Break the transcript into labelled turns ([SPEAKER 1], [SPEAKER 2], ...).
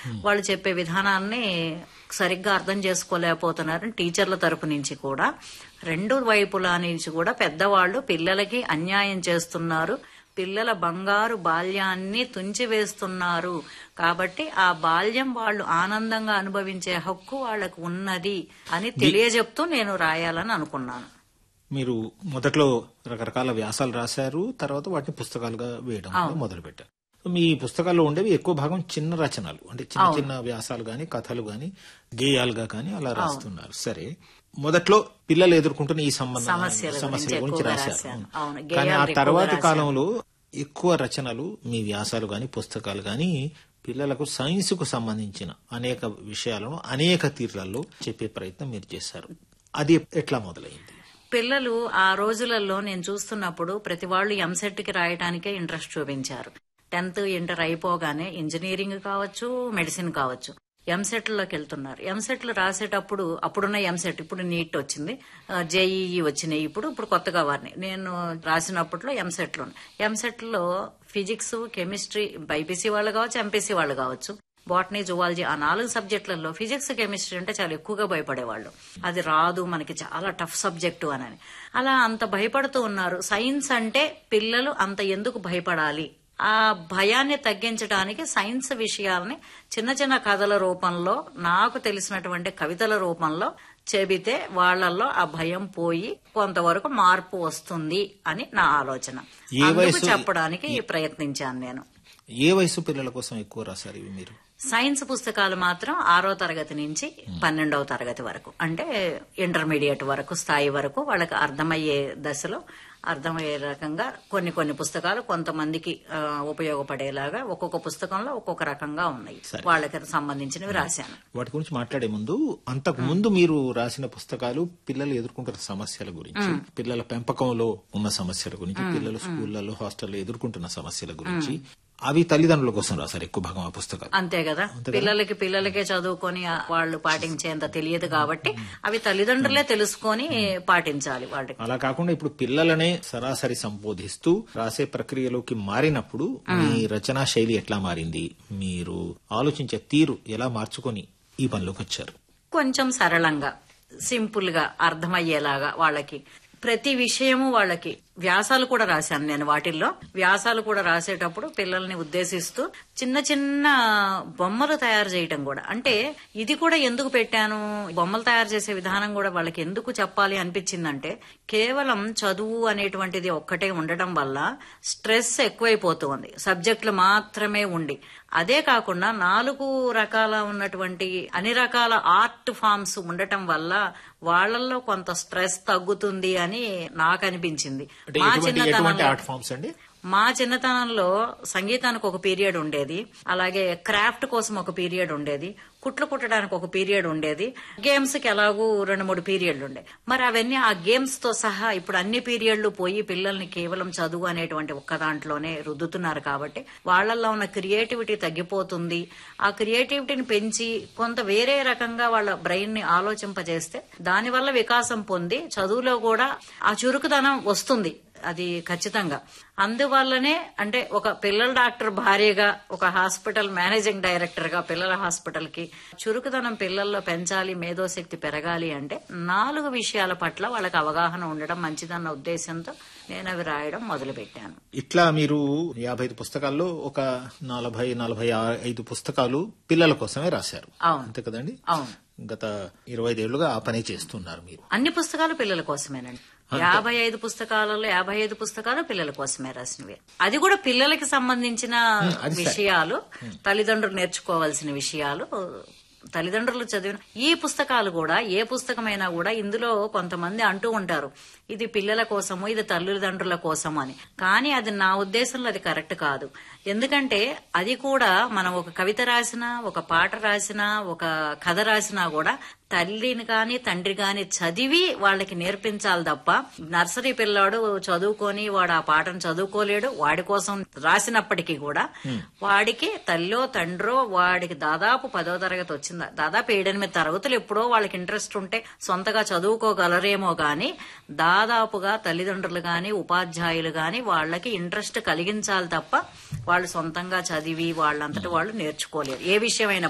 [SPEAKER 1] వాళ్ళు చెప్పే విధానాన్ని సరిగ్గా అర్థం చేసుకోలేకపోతున్నారని టీచర్ల తరపు నుంచి కూడా రెండు వైపులా నుంచి కూడా పెద్దవాళ్ళు పిల్లలకి అన్యాయం చేస్తున్నారు పిల్లల బంగారు బాల్యాన్ని తుంచివేస్తున్నారు కాబట్టి ఆ బాల్యం వాళ్ళు ఆనందంగా అనుభవించే హక్కు వాళ్ళకు ఉన్నది అని తెలియజెప్తూ నేను రాయాలని అనుకున్నాను
[SPEAKER 2] మీరు మొదట్లో రకరకాల వ్యాసాలు రాశారు తర్వాత వాటిని పుస్తకాలుగా వేయడం మొదలు పెట్టారు మీ పుస్తకాల్లో ఉండేవి ఎక్కువ భాగం చిన్న రచనలు అంటే చిన్న చిన్న వ్యాసాలు గాని కథలు గాని గేయాలుగా కానీ అలా రాస్తున్నారు సరే మొదట్లో పిల్లలు ఎదుర్కొంటున్న ఈ సంబంధ
[SPEAKER 1] సమస్యల
[SPEAKER 2] సమస్యల
[SPEAKER 1] గురించి
[SPEAKER 2] గురించి
[SPEAKER 1] ఎక్కువగా
[SPEAKER 2] రాశారు
[SPEAKER 1] రాశాను. అవును,
[SPEAKER 2] కానీ ఆ
[SPEAKER 1] గేయాలు ఎక్కువగా
[SPEAKER 2] తర్వాతి
[SPEAKER 1] రాశాను.
[SPEAKER 2] కాలంలో ఎక్కువ రచనలు మీ వ్యాసాలు గాని పుస్తకాలు గాని పిల్లలకు సైన్స్ కు సంబంధించిన అనేక విషయాలను అనేక తీర్లలో చెప్పే ప్రయత్నం మీరు చేశారు అది ఎట్లా మొదలైంది
[SPEAKER 1] పిల్లలు ఆ రోజులలో నేను చూస్తున్నప్పుడు ప్రతి వాళ్ళు ఎంసెట్ కి రాయటానికే ఇంట్రెస్ట్ చూపించారు టెన్త్ ఇంటర్ అయిపోగానే ఇంజనీరింగ్ కావచ్చు మెడిసిన్ కావచ్చు ఎంసెట్లోకి వెళ్తున్నారు ఎంసెట్లు రాసేటప్పుడు అప్పుడున్న ఎంసెట్ ఇప్పుడు నీట్ వచ్చింది జేఈఈ వచ్చినాయి ఇప్పుడు ఇప్పుడు కొత్తగా వారిని నేను రాసినప్పట్లో ఎంసెట్లు ఎంసెట్లో ఫిజిక్స్ కెమిస్ట్రీ బైపీసీ వాళ్ళు కావచ్చు ఎంపీసీ వాళ్ళు కావచ్చు బాటనీ జువాలజీ ఆ నాలుగు సబ్జెక్టులలో ఫిజిక్స్ కెమిస్ట్రీ అంటే చాలా ఎక్కువగా భయపడేవాళ్ళు అది రాదు మనకి చాలా టఫ్ సబ్జెక్టు అని అలా అంత భయపడుతూ ఉన్నారు సైన్స్ అంటే పిల్లలు అంత ఎందుకు భయపడాలి ఆ భయాన్ని తగ్గించడానికి సైన్స్ విషయాల్ని చిన్న చిన్న కథల రూపంలో నాకు తెలిసినటువంటి కవితల రూపంలో చెబితే వాళ్ళల్లో ఆ భయం పోయి కొంతవరకు మార్పు వస్తుంది అని నా ఆలోచన
[SPEAKER 2] ఏ
[SPEAKER 1] అందుకు
[SPEAKER 2] వయసు-
[SPEAKER 1] చెప్పడానికి ప్రయత్నించాను నేను
[SPEAKER 2] ఏ వయసు పిల్లల కోసం ఎక్కువ రాశారు ఇవి మీరు
[SPEAKER 1] సైన్స్ పుస్తకాలు మాత్రం ఆరో తరగతి నుంచి పన్నెండవ తరగతి వరకు అంటే ఇంటర్మీడియట్ వరకు స్థాయి వరకు వాళ్ళకి అర్థమయ్యే దశలో అర్థమయ్యే రకంగా కొన్ని కొన్ని పుస్తకాలు కొంతమందికి ఆ, ఉపయోగపడేలాగా ఒక్కొక్క పుస్తకంలో ఒక్కొక్క రకంగా ఉన్నాయి వాళ్ళకి సంబంధించినవి రాశాను
[SPEAKER 2] వాటి గురించి మాట్లాడే ముందు అంతకు ముందు మీరు రాసిన పుస్తకాలు పిల్లలు ఎదుర్కొంటున్న సమస్యల గురించి పిల్లల పెంపకంలో ఉన్న సమస్యల గురించి పిల్లలు స్కూళ్లలో హాస్టల్లో ఎదుర్కొంటున్న సమస్యల గురించి అవి తల్లిదండ్రుల కోసం రాశారు ఎక్కువ భాగం ఆ పుస్తకాలు
[SPEAKER 1] అంతే కదా పిల్లలకి పిల్లలకే చదువుకొని ఆ, వాళ్ళు పాటించేంత తెలియదు కాబట్టి అవి తల్లిదండ్రులే తెలుసుకొని పాటించాలి వాళ్ళకి
[SPEAKER 2] అలా కాకుండా ఇప్పుడు పిల్లలనే సరాసరి సంబోధిస్తూ రాసే ప్రక్రియలోకి మారినప్పుడు మీ రచనా శైలి ఎట్లా మారింది మీరు ఆలోచించే తీరు ఎలా మార్చుకొని ఈ పనిలోకి వచ్చారు
[SPEAKER 1] కొంచెం సరళంగా సింపుల్ గా అర్థమయ్యేలాగా వాళ్ళకి ప్రతి విషయము వాళ్ళకి వ్యాసాలు కూడా రాశాను నేను వాటిల్లో వ్యాసాలు కూడా రాసేటప్పుడు పిల్లల్ని ఉద్దేశిస్తూ చిన్న చిన్న బొమ్మలు తయారు చేయటం కూడా అంటే ఇది కూడా ఎందుకు పెట్టాను బొమ్మలు తయారు చేసే విధానం కూడా వాళ్ళకి ఎందుకు చెప్పాలి అనిపించిందంటే కేవలం చదువు అనేటువంటిది ఒక్కటే ఉండటం వల్ల స్ట్రెస్ ఎక్కువైపోతుంది సబ్జెక్టులు మాత్రమే ఉండి అదే కాకుండా నాలుగు రకాల ఉన్నటువంటి అన్ని రకాల ఆర్ట్ ఫామ్స్ ఉండటం వల్ల వాళ్ళల్లో కొంత స్ట్రెస్ తగ్గుతుంది అని నాకు అనిపించింది
[SPEAKER 2] అంటే
[SPEAKER 1] మా
[SPEAKER 2] ఎటువంటి ఎటువంటి
[SPEAKER 1] చిన్నతనంలో
[SPEAKER 2] ఆర్ట్ ఫామ్స్ అండి
[SPEAKER 1] మా చిన్నతనంలో సంగీతానికి ఒక పీరియడ్ ఉండేది అలాగే క్రాఫ్ట్ కోసం ఒక పీరియడ్ ఉండేది కుట్లు కుట్టడానికి ఒక పీరియడ్ ఉండేది గేమ్స్ కి ఎలాగూ రెండు మూడు పీరియడ్లు ఉండే మరి అవన్నీ ఆ గేమ్స్ తో సహా ఇప్పుడు అన్ని పీరియడ్లు పోయి పిల్లల్ని కేవలం చదువు అనేటువంటి ఒక్క దాంట్లోనే రుద్దుతున్నారు కాబట్టి వాళ్ళల్లో ఉన్న క్రియేటివిటీ తగ్గిపోతుంది ఆ క్రియేటివిటీని పెంచి కొంత వేరే రకంగా వాళ్ళ బ్రెయిన్ ని ఆలోచింపజేస్తే దానివల్ల వికాసం పొంది చదువులో కూడా ఆ చురుకుదనం వస్తుంది అది ఖచ్చితంగా అందువల్లనే అంటే ఒక పిల్లల డాక్టర్ భార్యగా ఒక హాస్పిటల్ మేనేజింగ్ డైరెక్టర్ గా పిల్లల హాస్పిటల్ కి చురుకుదనం పిల్లల్లో పెంచాలి మేధోశక్తి పెరగాలి అంటే నాలుగు విషయాల పట్ల వాళ్ళకి అవగాహన ఉండడం మంచిదన్న ఉద్దేశంతో నేను అవి రాయడం మొదలు పెట్టాను
[SPEAKER 2] ఇట్లా మీరు యాభై ఐదు పుస్తకాల్లో ఒక నలభై నలభై ఆ- ఐదు పుస్తకాలు పిల్లల కోసమే రాశారు
[SPEAKER 1] అవును.
[SPEAKER 2] అంతే కదండి
[SPEAKER 1] అవును
[SPEAKER 2] గత ఇరవై ఐదేళ్లుగా ఆ పనే చేస్తున్నారు మీరు
[SPEAKER 1] అన్ని పుస్తకాలు పిల్లల కోసమేనండి యాభై ఐదు పుస్తకాలలో యాభై ఐదు పుస్తకాలు పిల్లల కోసమే రాసినవి అది కూడా పిల్లలకి సంబంధించిన
[SPEAKER 2] అది సరే.
[SPEAKER 1] విషయాలు తల్లిదండ్రులు నేర్చుకోవాల్సిన విషయాలు తల్లిదండ్రులు చదివిన ఈ పుస్తకాలు కూడా ఏ పుస్తకమైనా కూడా ఇందులో కొంతమంది అంటూ ఉంటారు ఇది పిల్లల కోసము ఇది తల్లిదండ్రుల కోసము అని కానీ అది నా ఉద్దేశంలో అది కరెక్ట్ కాదు ఎందుకంటే అది కూడా మనం ఒక కవిత రాసినా ఒక పాట రాసినా ఒక కథ రాసినా కూడా తల్లిని కాని తండ్రి కాని చదివి వాళ్ళకి నేర్పించాలి తప్ప నర్సరీ పిల్లాడు చదువుకొని వాడు ఆ పాటను చదువుకోలేడు వాడి కోసం రాసినప్పటికీ కూడా వాడికి తల్లో తండ్రో వాడికి దాదాపు పదో తరగతి వచ్చిందా దాదాపు ఏడెనిమిది తరగతులు ఎప్పుడో వాళ్ళకి ఇంట్రెస్ట్ ఉంటే సొంతగా చదువుకోగలరేమో గాని దాదాపుగా తల్లిదండ్రులు గాని ఉపాధ్యాయులు గాని వాళ్ళకి ఇంట్రెస్ట్ కలిగించాలి తప్ప వాళ్ళు సొంతంగా చదివి వాళ్ళంతటి వాళ్ళు నేర్చుకోలేరు ఏ విషయమైనా